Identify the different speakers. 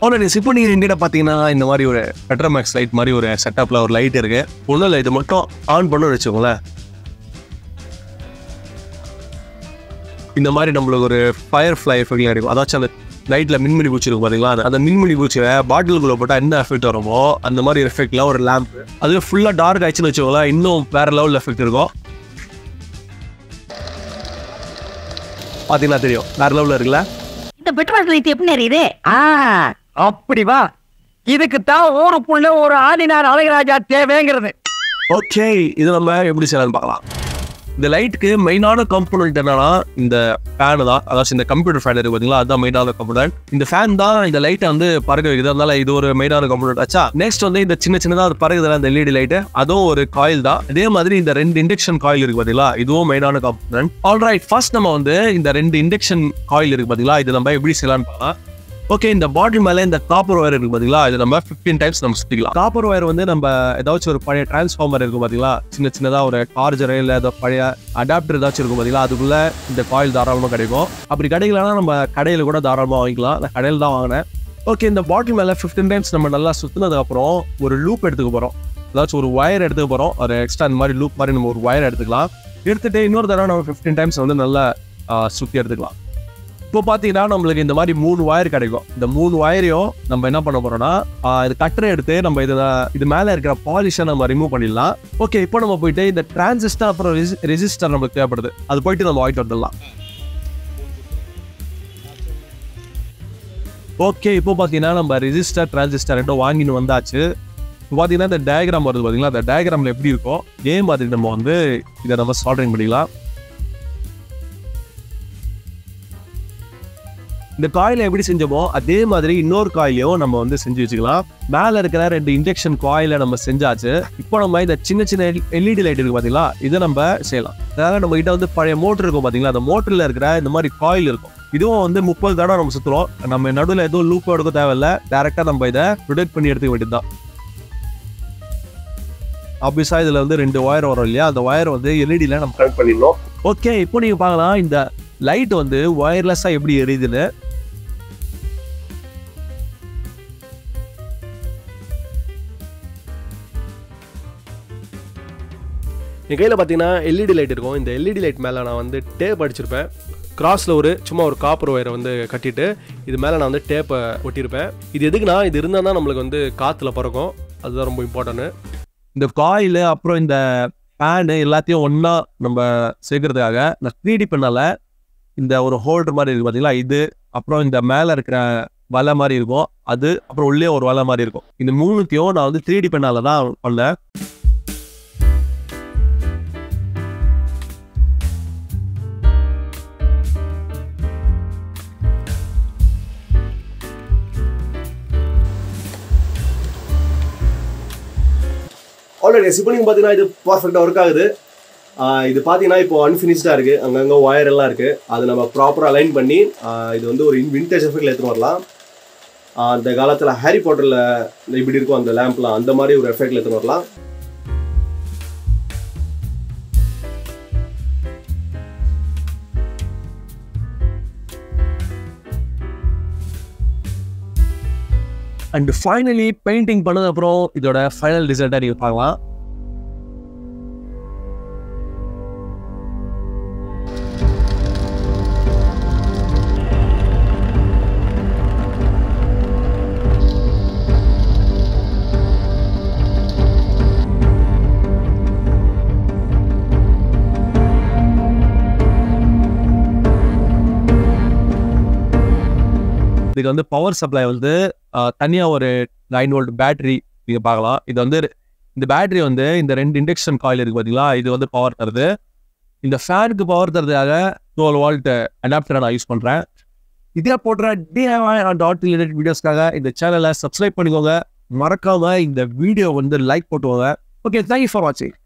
Speaker 1: already இப்போ நீங்கள் India பார்த்தீங்கன்னா இந்த மாதிரி ஒரு பெட்ரோமேக்ஸ் லைட் மாதிரி ஒரு செட்டப்பில் ஒரு லைட் இருக்கு ஒன்றும் இல்லை இது மட்டும் ஆன் பண்ண வச்சுக்கோங்களேன் இந்த மாதிரி நம்மளுக்கு ஒரு ஃபயர் ஃப்ளை எஃபெக்ட் இருக்கும் அதாச்சும் அந்த லைட்டில் மின்மினி பூச்சி இருக்கும் பார்த்தீங்களா அந்த- அந்த மின்மினி பூச்சியை பாட்டிலுக்குள்ளே போட்டால் என்ன எஃபெக்ட் வருமோ அந்த மாதிரி எஃபெக்ட்ல ஒரு லேம்ப் அது ஃபுல்லாக டார்க் ஆயிடுச்சுன்னு வச்சுக்கோங்களேன் இன்னும் வேற லெவல் எஃபெக்ட் இருக்கும் பார்த்தீங்கன்னா தெரியும் வேற லெவலில் இருக்குல்ல
Speaker 2: இந்த பெட்ரோல் லைட் எப்படி எரியுது
Speaker 3: ஆ அப்படி வா இதுக்கு தான் ஊருக்குள்ள ஒரு ஆதினார் அழகராஜா தேவைங்கிறது
Speaker 1: ஓகே இது நம்ம எப்படி செய்யலாம்னு பார்க்கலாம் இந்த லைட்டுக்கு மெயினான காம்பனண்ட் என்னன்னா இந்த ஃபேனு தான் அதாச்சும் இந்த கம்ப்யூட்டர் ஃபேன் இருக்கு பார்த்தீங்களா அதுதான் மெயினான காம்பனண்ட் இந்த ஃபேன் தான் இந்த லைட்டை வந்து பறக்க வைக்குது அதனால இது ஒரு மெயினான காம்பனண்ட் ஆச்சா நெக்ஸ்ட் வந்து இந்த சின்ன சின்னதாக அது பறகுதுல அந்த எல்இடி லைட்டு அதுவும் ஒரு காயில் தான் இதே மாதிரி இந்த ரெண்டு இண்டக்ஷன் காயில் இருக்கு பார்த்தீங்களா இதுவும் மெயினான காம்பனண்ட் ஆல்ரைட் ஃபர்ஸ்ட் நம்ம வந்து இந்த ரெண்டு இண்டக்ஷன் காயில் இருக்கு பார்த்தீங்களா இது நம்ம எப்படி செய்யலாம்னு பார்க்கலாம் ஓகே இந்த பாட்டில் மேலே இந்த காப்பர் ஒயர் இருக்கு பாத்தீங்களா இது நம்ம 15 டைம்ஸ் நம்ம சுத்திக்கலாம் காப்பர் ஒயர் வந்து நம்ம ஏதாச்சும் ஒரு பழைய டிரான்ஸ்ஃபார்மர் இருக்கும் பாத்தீங்களா சின்ன சின்னதா ஒரு சார்ஜர் இல்ல ஏதோ பழைய அடாப்டர் ஏதாச்சும் இருக்கும் பாத்தீங்களா அதுக்குள்ள இந்த காயில் தாராளமா கிடைக்கும் அப்படி கிடைக்கலன்னா நம்ம கடையில கூட தாராளமா வாங்கிக்கலாம் நான் கடையில தான் வாங்கினேன் ஓகே இந்த பாட்டில் மேலே 15 டைம்ஸ் நம்ம நல்லா சுத்தினதுக்கு அப்புறம் ஒரு லூப் எடுத்துக்க போறோம் ஏதாச்சும் ஒரு ஒயர் எடுத்துக்க போறோம் ஒரு எக்ஸ்ட்ரா இந்த மாதிரி லூப் மாதிரி நம்ம ஒரு ஒயர் எடுத்துக்கலாம் எடுத்துட்டு இன்னொரு தடவை நம்ம 15 டைம்ஸ் வந்து நல்லா ஆஹ், சுத்தி எடுத்துக்கலாம் இப்போ பார்த்தீங்கன்னா நம்மளுக்கு இந்த மாதிரி மூணு ஒயர் கிடைக்கும் இந்த மூணு ஒயரையும் நம்ம என்ன பண்ண போறோம்னா ஆஹ், இது கட்டரை எடுத்து நம்ம இது இது மேலே இருக்கிற பாலிஷை நம்ம ரிமூவ் பண்ணிடலாம் ஓகே இப்போ நம்ம போயிட்டு இந்த டிரான்சிஸ்டர் அப்புறம் ரெசிஸ்டர் நம்மளுக்கு தேவைப்படுது அது போயிட்டு நம்ம வாங்கிட்டு வந்துடலாம் ஓகே இப்போ பார்த்தீங்கன்னா நம்ம ரெசிஸ்டர் டிரான்சிஸ்டர் ரெண்டும் வாங்கின்னு வந்தாச்சு இப்போ பார்த்தீங்கன்னா இந்த டயக்ராம் வருது பார்த்தீங்களா அந்த டயக்ராமில் எப்படி இருக்கும் இதே மாதிரி நம்ம வந்து இதை நம்ம சால்ட்ரிங் பண்ணிக்கலாம் இந்த காயிலை எப்படி செஞ்சோமோ அதே மாதிரி இன்னொரு காயிலையும் நம்ம வந்து செஞ்சு வச்சுக்கலாம் மேலே இருக்கிற ரெண்டு இன்ஜெக்ஷன் காயிலை நம்ம செஞ்சாச்சு இப்போ நம்ம இந்த சின்ன சின்ன எல்இடி லைட் இருக்கு பார்த்தீங்களா இதை நம்ம செய்யலாம் அதாவது நம்ம கிட்ட வந்து பழைய மோட்டர் இருக்கும் பார்த்தீங்களா அந்த மோட்டரில் இருக்கிற இந்த மாதிரி காயில் இருக்கும் இதுவும் வந்து முப்பது தடவை நம்ம சுற்றுறோம் நம்ம நடுவில் எதுவும் லூப் எடுக்க தேவையில்ல டேரெக்டாக நம்ம இதை ப்ரொடெக்ட் பண்ணி எடுத்துக்க வேண்டியதுதான் ஆப்வியஸாக இதில் வந்து ரெண்டு ஒயர் வரும் இல்லையா அந்த ஒயர் வந்து எல்இடியில் நம்ம கனெக்ட் பண்ணிடணும் ஓகே இப்போ நீங்கள் பார்க்கலாம் இந்த லைட் வந்து ஒயர்லெஸ்ஸாக எப்படி எரியுதுன்னு என் கையில் பார்த்தீங்கன்னா எல்இடி லைட் இருக்கும் இந்த எல்இடி லைட் மேலே நான் வந்து டேப் அடிச்சிருப்பேன் கிராஸில் ஒரு சும்மா ஒரு காப்பர் ஒயரை வந்து கட்டிட்டு இது மேலே நான் வந்து டேப்பை ஒட்டியிருப்பேன் இது எதுக்குன்னா இது இருந்தால் தான் நம்மளுக்கு வந்து காற்றுல பறக்கும் அதுதான் ரொம்ப இம்பார்ட்டன்ட் இந்த காயில் அப்புறம் இந்த ஃபேனு எல்லாத்தையும் ஒன்றா நம்ம சேர்க்கறதுக்காக நான் த்ரீ டி பண்ணால இந்த ஒரு ஹோல்டர் மாதிரி இருக்குது பார்த்தீங்களா இது அப்புறம் இந்த மேலே இருக்கிற வலை மாதிரி இருக்கும் அது அப்புறம் உள்ளே ஒரு வலை மாதிரி இருக்கும் இந்த மூணுத்தையும் நான் வந்து த்ரீ டி பண்ணால தான் பண்ணேன் ஆல்ரெடி இப்போ நீங்கள் பார்த்தீங்கன்னா இது பர்ஃபெக்டாக ஒர்க் ஆகுது ஆஹ் இது பார்த்தீங்கன்னா இப்போ அன்ஃபினிஷ்டாக இருக்குது அங்கங்கே ஒயர் எல்லாம் இருக்குது அது நம்ம ப்ராப்பராக அலைன் பண்ணி ஆஹ் இது வந்து ஒரு விண்டேஜ் எஃபெக்டில் எடுத்துன்னு வரலாம் ஆஹ் அந்த காலத்தில் ஹாரி பாட்டரில் இப்படி இருக்கும் அந்த லேம்ப்லாம் அந்த மாதிரி ஒரு எஃபெக்டில் எடுத்துன்னு வரலாம் அண்ட் ஃபைனலி பெயிண்டிங் பண்ணது அப்புறம் இதோட ஃபைனல் ரிசல்ட்டை நீங்கள் பார்க்கலாம் இதுக்கு வந்து பவர் சப்ளை வந்து தனியாக ஒரு நைன் வோல்ட் பேட்டரி நீங்கள் பார்க்கலாம் இது வந்து இந்த பேட்டரி வந்து இந்த ரெண்டு இண்டக்ஷன் காயில் இருக்குது பார்த்தீங்களா இது வந்து பவர் தருது இந்த ஃபேனுக்கு பவர் தரதுக்காக டுவெல் வால்ட் அடாப்டரை நான் யூஸ் பண்ணுறேன் இதே போடுற டிஐஒய் டாட் ரிலேட்டட் வீடியோஸ்க்காக இந்த சேனலை சப்ஸ்கிரைப் பண்ணிக்கோங்க மறக்காம இந்த வீடியோ வந்து லைக் போட்டுக்கோங்க ஓகே தேங்க்யூ ஃபார் வாட்சிங்